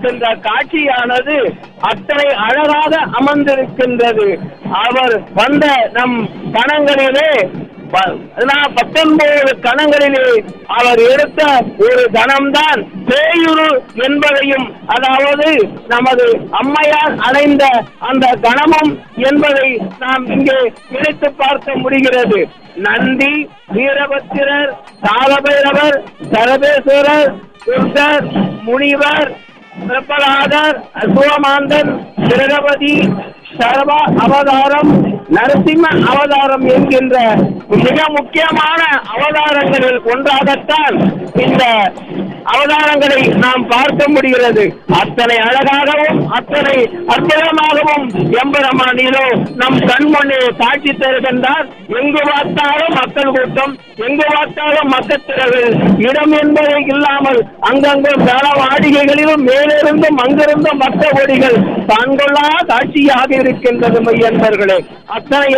இருக்கின்ற காட்சியானது அத்தனை அழகாக அமர்ந்திருக்கின்றது அவர் வந்த நம் கணங்களிலே ப- பதினா- பத்தொன்பது கணங்களிலே அவர் எடுத்த ஒரு கணம்தான் பேயுரு என்பதையும் அதாவது நமது அம்மையார் அடைந்த அந்த கணமும் என்பதை நாம் இங்கே நினைத்து பார்க்க முடிகிறது நந்தி வீரபத்திரர் தாளபைரவர் சரபேஸ்வரர் துர்கர் முனிவர் பிரபலாதர் அசுவமாந்தன் திரகபதி சர்வ அவதாரம் நரசிம்ம அவதாரம் என்கின்ற மிக முக்கியமான அவதாரங்களில் ஒன்றாகத்தான் இந்த அவதாரங்களை நாம் பார்க்க முடிகிறது அத்தனை அழகாகவும் அத்தனை அற்புதமாகவும் எம்பெருமானிலோ நம் கண்முன்னே காட்சி தருகின்றார் எங்கு பார்த்தாலும் மக்கள் கூட்டம் எங்கு பார்த்தாலும் மக்கத்திரவு இடம் என்பதை இல்லாமல் அங்கங்கும் தள வாடிகைகளிலும் மேலிருந்தும் அங்கிருந்தும் மற்ற ஒடிகள் தான்கொள்ளா காட்சியாக இருக்கின்றது மையன்பர்களே அத்தனை